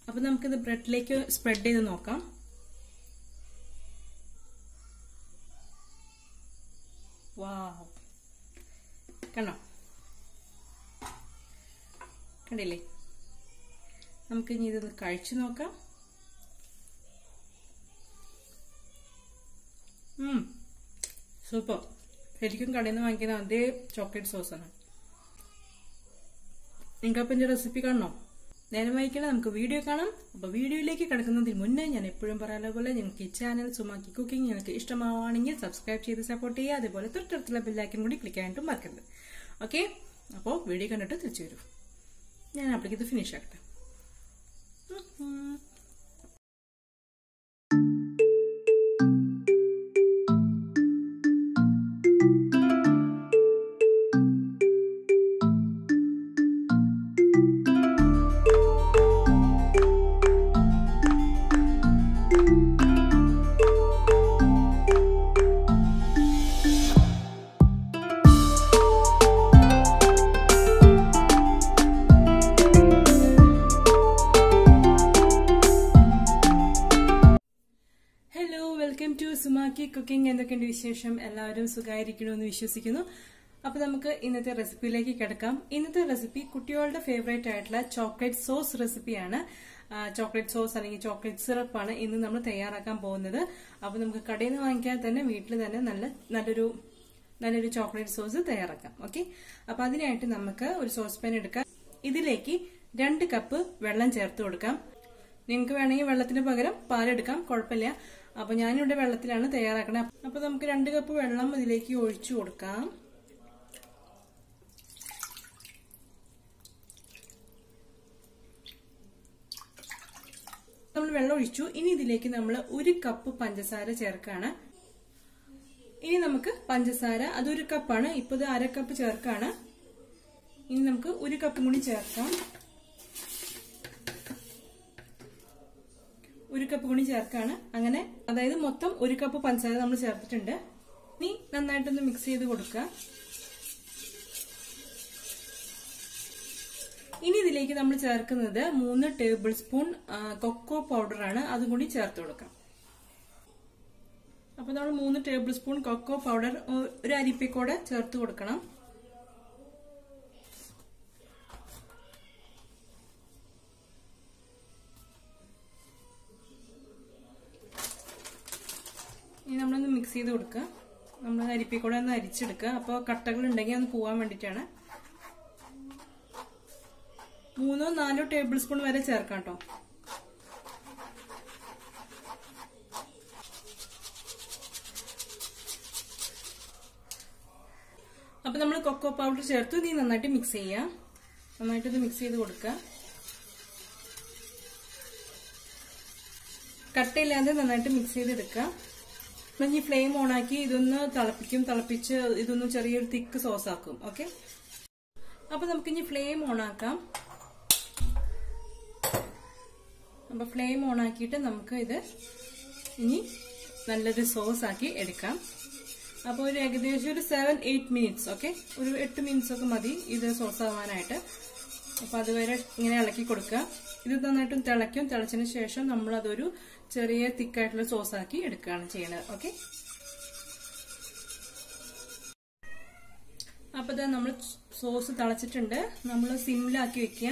അപ്പൊ നമുക്കിത് ബ്രെഡിലേക്ക് സ്പ്രെഡ് ചെയ്ത് നോക്കാം വാവ് കണ്ടോ കണ്ടില്ലേ നമുക്ക് ഇനി ഇതൊന്ന് കഴിച്ചു നോക്കാം സൂപ്പർ ശരിക്കും കടയിൽ നിന്ന് വാങ്ങിക്കുന്ന അതേ ചോക്ലേറ്റ് സോസാണ് നിങ്ങൾക്കപ്പം എൻ്റെ റെസിപ്പി കാണണോ നേരം വായിക്കണം നമുക്ക് വീഡിയോ കാണാം അപ്പോൾ വീഡിയോയിലേക്ക് കിടക്കുന്നതിന് മുന്നേ ഞാൻ എപ്പോഴും പറയാനുള്ള പോലെ ഞങ്ങൾക്ക് ഈ ചാനൽ സുമാക്കി കുക്കിംഗ് ഞങ്ങൾക്ക് ഇഷ്ടമാവുകയാണെങ്കിൽ സബ്സ്ക്രൈബ് ചെയ്ത് സപ്പോർട്ട് ചെയ്യുക അതേപോലെ തൊട്ടടുത്തുള്ള ബെല്ലൈക്കൻ കൂടി ക്ലിക്ക് ചെയ്യാനായിട്ടും മറക്കരുത് ഓക്കെ അപ്പോൾ വീഡിയോ കണ്ടിട്ട് തിരിച്ചു വരും ഞാൻ അപ്പോഴേക്ക് ഇത് ഫിനിഷ് ആക്കട്ടെ hello welcome to Sumakki cooking എന്തൊക്കെയുണ്ട് വിശേഷം എല്ലാവരും സുഖമായിരിക്കണമെന്ന് വിശ്വസിക്കുന്നു അപ്പൊ നമുക്ക് ഇന്നത്തെ റെസിപ്പിയിലേക്ക് കിടക്കാം ഇന്നത്തെ റെസിപ്പി കുട്ടികളുടെ ഫേവറേറ്റ് ആയിട്ടുള്ള ചോക്ലേറ്റ് സോസ് റെസിപ്പിയാണ് ചോക്ലേറ്റ് സോസ് അല്ലെങ്കിൽ ചോക്ലേറ്റ് സിറപ്പാണ് ഇന്ന് നമ്മൾ തയ്യാറാക്കാൻ പോകുന്നത് അപ്പൊ നമുക്ക് കടയിൽ നിന്ന് വാങ്ങിക്കാതെ തന്നെ വീട്ടിൽ തന്നെ നല്ല നല്ലൊരു നല്ലൊരു ചോക്ലേറ്റ് സോസ് തയ്യാറാക്കാം ഓക്കെ അപ്പൊ അതിനായിട്ട് നമുക്ക് ഒരു സോസ് പാൻ എടുക്കാം ഇതിലേക്ക് രണ്ട് കപ്പ് വെള്ളം ചേർത്ത് കൊടുക്കാം നിങ്ങൾക്ക് വേണമെങ്കിൽ വെള്ളത്തിന് പകരം പാലെടുക്കാം കുഴപ്പമില്ല അപ്പൊ ഞാനിവിടെ വെള്ളത്തിലാണ് തയ്യാറാക്കണത് അപ്പൊ നമുക്ക് രണ്ട് കപ്പ് വെള്ളം ഇതിലേക്ക് ഒഴിച്ചു കൊടുക്കാം നമ്മൾ വെള്ളം ഒഴിച്ചു ഇനി ഇതിലേക്ക് നമ്മൾ ഒരു കപ്പ് പഞ്ചസാര ചേർക്കാണ് ഇനി നമുക്ക് പഞ്ചസാര അതൊരു കപ്പാണ് ഇപ്പൊ ഇത് അര കപ്പ് ചേർക്കാണ് ഇനി നമുക്ക് ഒരു കപ്പും കൂടി ചേർക്കാം ഒരു കപ്പ് കൂടി ചേർക്കാണ് അങ്ങനെ അതായത് മൊത്തം ഒരു കപ്പ് പഞ്ചസാര നമ്മൾ ചേർത്തിട്ടുണ്ട് ഇനി നന്നായിട്ടൊന്ന് മിക്സ് ചെയ്ത് കൊടുക്കുക ഇനി ഇതിലേക്ക് നമ്മൾ ചേർക്കുന്നത് മൂന്ന് ടേബിൾ സ്പൂൺ കൊക്കോ പൗഡർ ആണ് അതും കൂടി ചേർത്ത് കൊടുക്കാം അപ്പൊ നമ്മൾ മൂന്ന് ടേബിൾ സ്പൂൺ കൊക്കോ പൗഡർ ഒരു അരിപ്പയ്ക്കൂടെ ചേർത്ത് കൊടുക്കണം ഇനി നമ്മളൊന്ന് മിക്സ് ചെയ്ത് കൊടുക്കുക നമ്മൾ അരിപ്പി കൂടെ ഒന്ന് അരിച്ചെടുക്കുക അപ്പോൾ കട്ടകൾ ഉണ്ടെങ്കിൽ ഒന്ന് പോവാൻ വേണ്ടിയിട്ടാണ് മൂന്നോ നാലോ ടേബിൾ സ്പൂൺ വരെ ചേർക്കാം കേട്ടോ അപ്പൊ നമ്മൾ കൊക്കോ പൗഡർ ചേർത്തു ഇത് നന്നായിട്ട് മിക്സ് ചെയ്യാം നന്നായിട്ട് ഇത് മിക്സ് ചെയ്ത് കൊടുക്കുക കട്ടയില്ലാതെ നന്നായിട്ട് മിക്സ് ചെയ്തെടുക്കുക ഈ ഫ്ലെയിം ഓണാക്കി ഇതൊന്ന് തിളപ്പിക്കും തിളപ്പിച്ച് ഇതൊന്ന് ചെറിയൊരു തിക്ക് സോസ് ആക്കും ഓക്കെ അപ്പൊ നമുക്ക് ഇനി ഫ്ലെയിം ഓണാക്കാം അപ്പൊ ഫ്ലെയിം ഓണാക്കിയിട്ട് നമുക്ക് ഇത് ഇനി നല്ലൊരു സോസ് ആക്കി എടുക്കാം അപ്പോൾ ഒരു ഏകദേശം ഒരു സെവൻ എയ്റ്റ് മിനിറ്റ്സ് ഓക്കെ ഒരു എട്ട് മിനിറ്റ്സ് ഒക്കെ മതി ഇത് സോസ് ആവാനായിട്ട് അപ്പൊ അതുവരെ ഇങ്ങനെ ഇളക്കി കൊടുക്കുക ഇത് നന്നായിട്ടും തിളയ്ക്കും തിളച്ചതിന് ശേഷം നമ്മൾ അതൊരു ചെറിയ തിക്കായിട്ടുള്ള സോസ് ആക്കി എടുക്കുകയാണ് ചെയ്യുന്നത് ഓക്കെ അപ്പൊ ഇതാ നമ്മൾ സോസ് തിളച്ചിട്ടുണ്ട് നമ്മൾ സിമ്മിലാക്കി വെക്കുക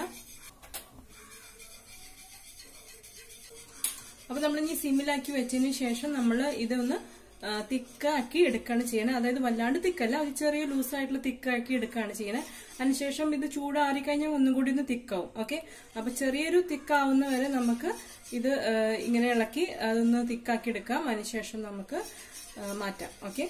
അപ്പൊ നമ്മൾ ഇനി സിമ്മിലാക്കി വെച്ചതിന് ശേഷം നമ്മൾ ഇതൊന്ന് തിക്കാക്കി എടുക്കുകയാണ് ചെയ്യണത് അതായത് വല്ലാണ്ട് തിക്കല്ല ഒരു ചെറിയ ലൂസായിട്ടുള്ള തിക്കാക്കി എടുക്കുകയാണ് ചെയ്യണത് അതിനുശേഷം ഇത് ചൂടാറി കഴിഞ്ഞാൽ ഒന്നും കൂടി ഒന്ന് തിക്കാവും ഓക്കെ അപ്പൊ ചെറിയൊരു തിക്കാവുന്ന വരെ നമുക്ക് ഇത് ഇങ്ങനെ ഇളക്കി അതൊന്ന് തിക്കാക്കി എടുക്കാം അതിനുശേഷം നമുക്ക് മാറ്റാം ഓക്കെ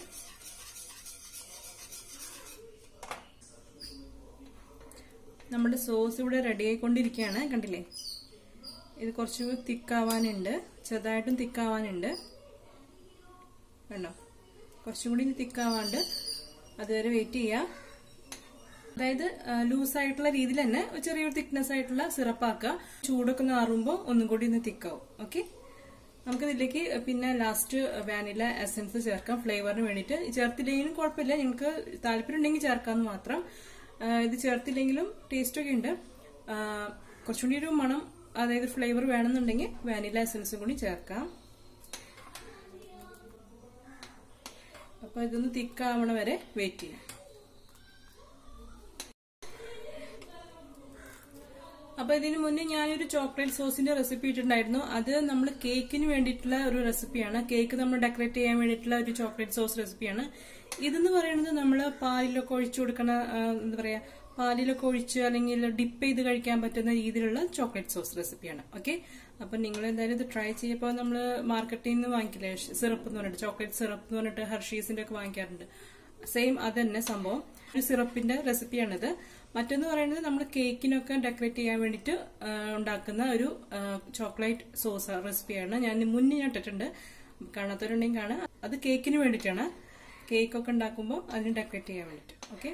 നമ്മുടെ സോസ് ഇവിടെ റെഡി ആയിക്കൊണ്ടിരിക്കുകയാണ് കണ്ടില്ലേ ഇത് കുറച്ച് തിക്കാവാനുണ്ട് ചെറുതായിട്ടും തിക്കാവാനുണ്ട് കണ്ടോ കുറച്ചും കൂടി തിക്കാവാണ്ട് അതുവരെ വെയിറ്റ് ചെയ്യാം അതായത് ലൂസ് ആയിട്ടുള്ള രീതിയിൽ തന്നെ ചെറിയൊരു തിക്നെസ് ആയിട്ടുള്ള സിറപ്പാക്കുക ചൂടൊക്കെ നാറുമ്പോൾ ഒന്നും കൂടി ഒന്ന് തിക്കാവും ഓക്കെ നമുക്ക് ഇതിലേക്ക് പിന്നെ ലാസ്റ്റ് വാനില എസൻസ് ചേർക്കാം ഫ്ലേവറിന് വേണ്ടിയിട്ട് ചേർത്തില്ലെങ്കിലും കുഴപ്പമില്ല നിങ്ങൾക്ക് താല്പര്യം ഉണ്ടെങ്കിൽ ചേർക്കാമെന്ന് മാത്രം ഇത് ചേർത്തില്ലെങ്കിലും ടേസ്റ്റ് ഒക്കെ ഉണ്ട് കുറച്ചുകൂടി ഒരു മണം അതായത് ഫ്ലേവർ വേണമെന്നുണ്ടെങ്കിൽ വാനില എസൻസും കൂടി ചേർക്കാം അപ്പൊ ഇതൊന്ന് തിക്കാവണ വരെ വെയിറ്റ് ചെയ്യാം അപ്പൊ ഇതിനു മുന്നേ ഞാനൊരു ചോക്ലേറ്റ് സോസിന്റെ റെസിപ്പി ഇട്ടിട്ടുണ്ടായിരുന്നു അത് നമ്മൾ കേക്കിന് വേണ്ടിയിട്ടുള്ള ഒരു റെസിപ്പിയാണ് കേക്ക് നമ്മൾ ഡെക്കറേറ്റ് ചെയ്യാൻ വേണ്ടിയിട്ടുള്ള ഒരു ചോക്ലേറ്റ് സോസ് റെസിപ്പിയാണ് ഇതെന്ന് പറയുന്നത് നമ്മൾ പാലിലൊക്കെ ഒഴിച്ചു കൊടുക്കണ ആ, എന്താ പറയാ പാലിലൊക്കെ ഒഴിച്ച് അല്ലെങ്കിൽ ഡിപ്പ് ചെയ്ത് കഴിക്കാൻ പറ്റുന്ന രീതിയിലുള്ള ചോക്ലേറ്റ് സോസ് റെസിപ്പിയാണ് ഓക്കെ അപ്പൊ നിങ്ങൾ എന്തായാലും ഇത് ട്രൈ ചെയ്യപ്പോൾ നമ്മൾ മാർക്കറ്റിൽ നിന്ന് വാങ്ങിക്കില്ലേ സിറപ്പ് എന്ന് പറഞ്ഞിട്ട് ചോക്ലേറ്റ് സിറപ്പ് എന്ന് പറഞ്ഞിട്ട് ഹർഷീസിന്റെ ഒക്കെ വാങ്ങിക്കാറുണ്ട് സെയിം അത് തന്നെ സംഭവം ഒരു സിറപ്പിന്റെ റെസിപ്പിയാണിത് മറ്റൊന്ന് പറയുന്നത് നമ്മൾ കേക്കിനൊക്കെ ഡെക്കറേറ്റ് ചെയ്യാൻ വേണ്ടിയിട്ട് ആ, ഉണ്ടാക്കുന്ന ഒരു ചോക്ലേറ്റ് സോസ് റെസിപ്പിയാണ് ഞാൻ മുന്നേ ഞാൻ ഇട്ടിട്ടുണ്ട് കാണാത്തവരുണ്ടെങ്കിൽ കാണാം അത് കേക്കിന് വേണ്ടിയിട്ടാണ് കേക്കൊക്കെ ഉണ്ടാക്കുമ്പോൾ അതിന് ഡെക്കറേറ്റ് ചെയ്യാൻ വേണ്ടിയിട്ട് ഓക്കെ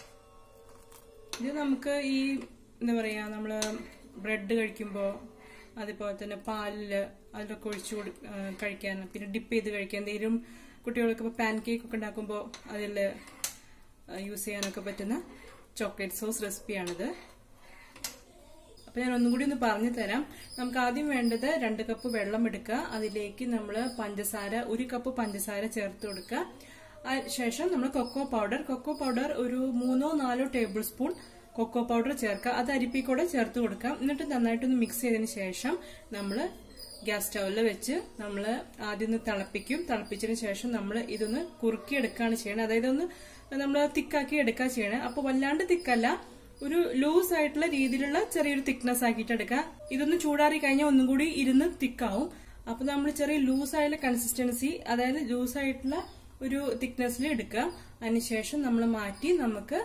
ഇത് നമുക്ക് ഈ എന്താ പറയാ നമ്മള് ബ്രെഡ് കഴിക്കുമ്പോൾ അതുപോലെ തന്നെ പാലില് അതിലൊക്കെ ഒഴിച്ചു കൊടു ആ, കഴിക്കാൻ പിന്നെ ഡിപ്പ് ചെയ്ത് കഴിക്കാൻ എന്തെങ്കിലും കുട്ടികൾക്ക് ഇപ്പോൾ പാൻ കേക്ക് ഒക്കെ ഉണ്ടാക്കുമ്പോൾ അതിൽ യൂസ് ചെയ്യാനൊക്കെ പറ്റുന്ന ചോക്ലേറ്റ് സോസ് റെസിപ്പിയാണിത് അപ്പൊ ഞാൻ ഒന്നും കൂടി ഒന്ന് പറഞ്ഞു തരാം നമുക്ക് ആദ്യം വേണ്ടത് രണ്ട് കപ്പ് വെള്ളം എടുക്കുക അതിലേക്ക് നമ്മൾ പഞ്ചസാര ഒരു കപ്പ് പഞ്ചസാര ചേർത്ത് കൊടുക്കുക അതിന് ശേഷം നമ്മൾ കൊക്കോ പൗഡർ കൊക്കോ പൗഡർ ഒരു മൂന്നോ നാലോ ടേബിൾ സ്പൂൺ കൊക്കോ പൗഡർ ചേർക്കുക അത് അരിപ്പി കൂടെ ചേർത്ത് കൊടുക്കാം എന്നിട്ട് നന്നായിട്ടൊന്ന് മിക്സ് ചെയ്തതിന് ശേഷം നമ്മൾ ഗ്യാസ് സ്റ്റൗവിൽ വെച്ച് നമ്മൾ ആദ്യം ഒന്ന് തിളപ്പിക്കും തിളപ്പിച്ചതിന് ശേഷം നമ്മൾ ഇതൊന്ന് കുറുക്കി എടുക്കുകയാണ് ചെയ്യണത് അതായത് ഒന്ന് നമ്മൾ തിക്കാക്കി എടുക്കുക ചെയ്യണേ അപ്പൊ വല്ലാണ്ട് തിക്കല്ല ഒരു ലൂസ് ആയിട്ടുള്ള രീതിയിലുള്ള ചെറിയൊരു തിക്നെസ് ആക്കിയിട്ട് എടുക്കുക ഇതൊന്ന് ചൂടാറി കഴിഞ്ഞാൽ ഒന്നും കൂടി ഇരുന്ന് തിക്കാവും അപ്പൊ നമ്മൾ ചെറിയ ലൂസ് ആയിട്ടുള്ള കൺസിസ്റ്റൻസി അതായത് ലൂസ് ആയിട്ടുള്ള ഒരു തിക്നെസ്സിൽ എടുക്കുക അതിനുശേഷം നമ്മൾ മാറ്റി നമുക്ക്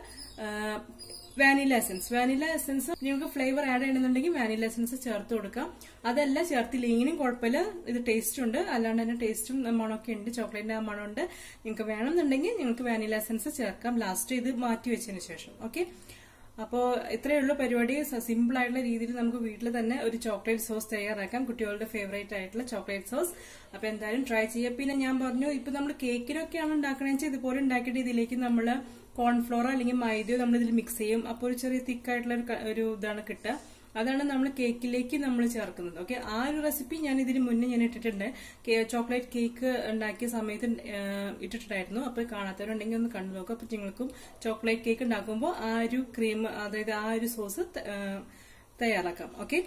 വാനില എസൻസ് വാനില എസൻസ് നിങ്ങൾക്ക് ഫ്ലേവർ ആഡ് ചെയ്യണമെന്നുണ്ടെങ്കിൽ വാനില എസൻസ് ചേർത്ത് കൊടുക്കാം അതല്ല ചേർത്തില്ലെങ്കിലും കുഴപ്പമില്ല ഇത് ടേസ്റ്റ് ഉണ്ട് അല്ലാണ്ട് തന്നെ ടേസ്റ്റും മണമൊക്കെ ഉണ്ട് ചോക്ലേറ്റിന്റെ ആ മണമുണ്ട് നിങ്ങൾക്ക് വേണമെന്നുണ്ടെങ്കിൽ നിങ്ങൾക്ക് വാനില എസൻസ് ചേർക്കാം ലാസ്റ്റ് ഇത് മാറ്റി വെച്ചതിന് ശേഷം ഓക്കെ അപ്പോൾ ഇത്രയേ ഉള്ളൂ പരിപാടി സിമ്പിൾ ആയിട്ടുള്ള രീതിയിൽ നമുക്ക് വീട്ടിൽ തന്നെ ഒരു ചോക്ലേറ്റ് സോസ് തയ്യാറാക്കാം കുട്ടികളുടെ ഫേവറേറ്റ് ആയിട്ടുള്ള ചോക്ലേറ്റ് സോസ് അപ്പൊ എന്തായാലും ട്രൈ ചെയ്യാം പിന്നെ ഞാൻ പറഞ്ഞു ഇപ്പൊ നമ്മൾ കേക്കിനൊക്കെയാണ് ഉണ്ടാക്കണമെന്ന് വെച്ചാൽ ഇതുപോലെ ഉണ്ടാക്കിയിട്ട് ഇതിലേക്ക് നമ്മൾ കോൺഫ്ലോർ അല്ലെങ്കിൽ മൈദയോ നമ്മൾ ഇതിൽ മിക്സ് ചെയ്യും അപ്പോൾ ഒരു ചെറിയ തിക്കായിട്ടുള്ള ഒരു ക- ഒരു ഇതാണ് കിട്ടുക അതാണ് നമ്മൾ കേക്കിലേക്ക് നമ്മൾ ചേർക്കുന്നത് ഓക്കെ ആ ഒരു റെസിപ്പി ഞാൻ ഇതിന് മുന്നേ ഞാൻ ഇട്ടിട്ടുണ്ട് കേ- ചോക്ലേറ്റ് കേക്ക് ഉണ്ടാക്കിയ സമയത്ത് ആ, ഇട്ടിട്ടുണ്ടായിരുന്നു അപ്പോൾ കാണാത്തവരുണ്ടെങ്കിൽ ഒന്ന് കണ്ടു നോക്കുക അപ്പോൾ നിങ്ങൾക്കും ചോക്ലേറ്റ് കേക്ക് ഉണ്ടാക്കുമ്പോൾ ആ ഒരു ക്രീം അതായത് ആ ഒരു സോസ് ത- ആ, തയ്യാറാക്കാം ഓക്കെ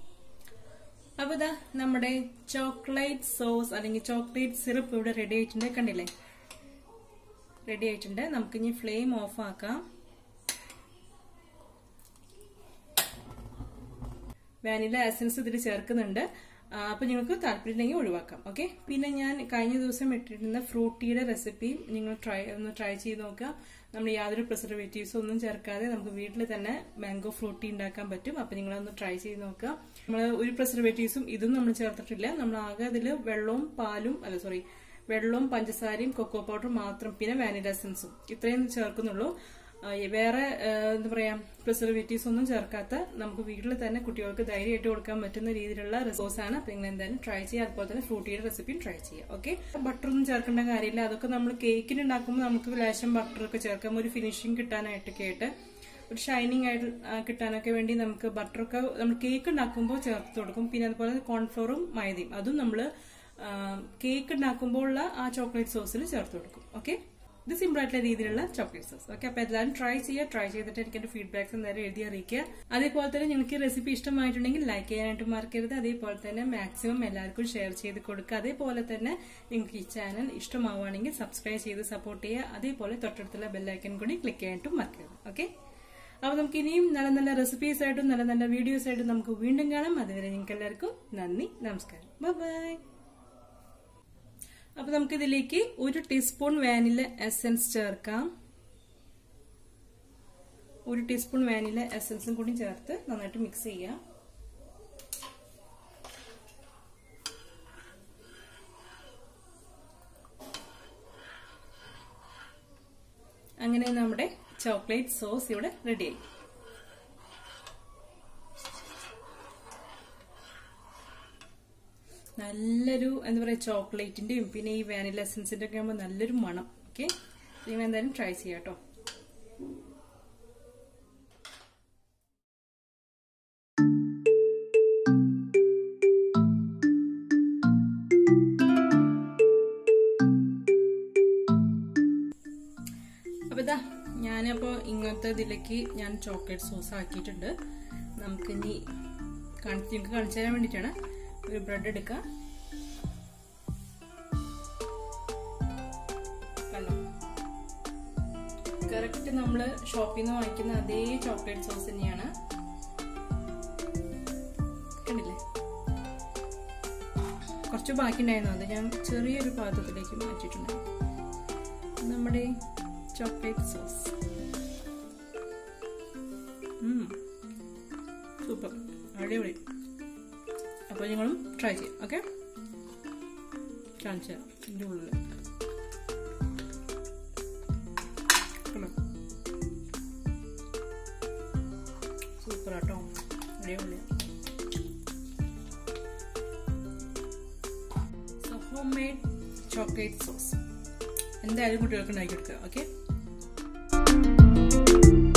അപ്പൊ ഇതാ നമ്മുടെ ചോക്ലേറ്റ് സോസ് അല്ലെങ്കിൽ ചോക്ലേറ്റ് സിറപ്പ് ഇവിടെ റെഡി ആയിട്ടുണ്ട് കണ്ടില്ലേ റെഡി ആയിട്ടുണ്ട് നമുക്ക് ഇനി ഫ്ലെയിം ഓഫ് ആക്കാം വാനില എസൻസ് ഇതിൽ ചേർക്കുന്നുണ്ട് ആ, അപ്പൊ നിങ്ങൾക്ക് താല്പര്യമില്ലെങ്കിൽ ഒഴിവാക്കാം ഓക്കെ പിന്നെ ഞാൻ കഴിഞ്ഞ ദിവസം ഇട്ടിരുന്ന ഫ്രൂട്ടിയുടെ റെസിപ്പി നിങ്ങൾ ട്രൈ ഒന്ന് ട്രൈ ചെയ്ത് നോക്കുക നമ്മൾ യാതൊരു പ്രിസർവേറ്റീവ്സും ഒന്നും ചേർക്കാതെ നമുക്ക് വീട്ടിൽ തന്നെ മാംഗോ ഫ്രൂട്ടി ഉണ്ടാക്കാൻ പറ്റും അപ്പൊ നിങ്ങളൊന്ന് ട്രൈ ചെയ്ത് നോക്കുക നമ്മൾ ഒരു പ്രിസർവേറ്റീവ്സും ഇതും നമ്മൾ ചേർത്തിട്ടില്ല നമ്മൾ ആകെ അതിൽ വെള്ളവും പാലും അല്ല സോറി വെള്ളവും പഞ്ചസാരയും കൊക്കോ പൗഡറും മാത്രം പിന്നെ വാനില എസൻസും ഇത്രയും ചേർക്കുന്നുള്ളൂ ആ, ഈ വേറെ ആ, എന്താ പറയാ പ്രിസർവേറ്റീവ്സ് ഒന്നും ചേർക്കാത്ത നമുക്ക് വീട്ടിൽ തന്നെ കുട്ടികൾക്ക് ധൈര്യമായിട്ട് കൊടുക്കാൻ പറ്റുന്ന രീതിയിലുള്ള റിസോഴ്സ് ആണ് അപ്പൊ നിങ്ങൾ എന്തായാലും ട്രൈ ചെയ്യുക അതുപോലെ തന്നെ ഫ്രൂട്ടിയുടെ റെസിപ്പിയും ട്രൈ ചെയ്യുക ഓക്കെ ബട്ടർ ഒന്നും ചേർക്കേണ്ട കാര്യമില്ല അതൊക്കെ നമ്മൾ കേക്കിന് ഉണ്ടാക്കുമ്പോൾ നമുക്ക് ലേശം ബട്ടർ ഒക്കെ ചേർക്കാം ഒരു ഫിനിഷിംഗ് കിട്ടാനായിട്ടൊക്കെ ആയിട്ട് ഒരു ഷൈനിങ് ആയിട്ട് ആ, കിട്ടാനൊക്കെ വേണ്ടി നമുക്ക് ബട്ടറൊക്കെ നമ്മൾ കേക്ക് ഉണ്ടാക്കുമ്പോൾ ചേർത്ത് കൊടുക്കും പിന്നെ അതുപോലെ കോൺഫ്ലോറും മൈദയും അതും നമ്മൾ കേക്ക് ഉണ്ടാക്കുമ്പോൾ ഉള്ള ആ ചോക്ലേറ്റ് സോസിൽ ചേർത്ത് കൊടുക്കും ഓക്കെ ഇത് സിമ്പിൾ ആയിട്ടുള്ള രീതിയിലുള്ള ചോക്ലേറ്റ് സോസ് ഓക്കെ അപ്പൊ എല്ലാവരും ട്രൈ ചെയ്യുക ട്രൈ ചെയ്തിട്ട് എനിക്ക് എന്റെ ഫീഡ്ബാക്സ് എന്തായാലും എഴുതി അറിയിക്കുക അതേപോലെ തന്നെ നിങ്ങൾക്ക് റെസിപ്പി ഇഷ്ടമായിട്ടുണ്ടെങ്കിൽ ലൈക്ക് ചെയ്യാനായിട്ട് മറക്കരുത് അതേപോലെ തന്നെ മാക്സിമം എല്ലാവർക്കും ഷെയർ ചെയ്ത് കൊടുക്കുക അതേപോലെ തന്നെ നിങ്ങൾക്ക് ഈ ചാനൽ ഇഷ്ടമാവുകയാണെങ്കിൽ സബ്സ്ക്രൈബ് ചെയ്ത് സപ്പോർട്ട് ചെയ്യുക അതേപോലെ തൊട്ടടുത്തുള്ള ബെല്ലൈക്കൻ കൂടി ക്ലിക്ക് ചെയ്യാനായിട്ടും മറക്കരുത് ഓക്കെ അപ്പൊ നമുക്ക് ഇനിയും നല്ല നല്ല റെസിപ്പീസ് ആയിട്ടും നല്ല നല്ല വീഡിയോസ് ആയിട്ടും നമുക്ക് വീണ്ടും കാണാം അതുവരെ നിങ്ങൾക്ക് എല്ലാവർക്കും നന്ദി നമസ്കാരം ബൈ അപ്പൊ നമുക്ക് ഇതിലേക്ക് ഒരു ടീസ്പൂൺ വാനില എസൻസ് ചേർക്കാം ഒരു ടീസ്പൂൺ വാനില എസൻസും കൂടി ചേർത്ത് നന്നായിട്ട് മിക്സ് ചെയ്യാം അങ്ങനെ നമ്മുടെ ചോക്ലേറ്റ് സോസ് ഇവിടെ റെഡിയായി നല്ലൊരു എന്താ പറയുക ചോക്ലേറ്റിന്റെയും പിന്നെ ഈ വാനില എസൻസിന്റെ ഒക്കെ ആകുമ്പോൾ നല്ലൊരു മണം ഓക്കെ നിങ്ങൾ എന്തായാലും ട്രൈ ചെയ്യാം കേട്ടോ രണ്ടാമത്തെ ഇതിലേക്ക് ഞാൻ ചോക്ലേറ്റ് സോസ് ആക്കിയിട്ടുണ്ട് നമുക്കിനി കാണിച്ച് നിങ്ങൾക്ക് കാണിച്ചു തരാൻ വേണ്ടിയിട്ടാണ് ഒരു ബ്രെഡ് എടുക്കുക കണ്ടോ കറക്റ്റ് നമ്മൾ ഷോപ്പിൽ നിന്ന് വാങ്ങിക്കുന്ന അതേ ചോക്ലേറ്റ് സോസ് തന്നെയാണ് കണ്ടില്ലേ കുറച്ച് ബാക്കി ഉണ്ടായിരുന്നു അത് ഞാൻ ചെറിയൊരു പാത്രത്തിലേക്ക് മാറ്റിയിട്ടുണ്ട് നമ്മുടെ ചോക്ലേറ്റ് സോസ് സൂപ്പർ അടിപൊളി അപ്പോൾ നിങ്ങളും ട്രൈ ചെയ്യാം ഓക്കെ കാണിച്ചു തരാം ഇതിൻ്റെ ഉള്ളിൽ സൂപ്പർ ആട്ടോ അടിപൊളിയാണ് so homemade chocolate sauce എന്തായാലും കുട്ടികൾക്ക് ഉണ്ടാക്കി കൊടുക്കുക ഓക്കെ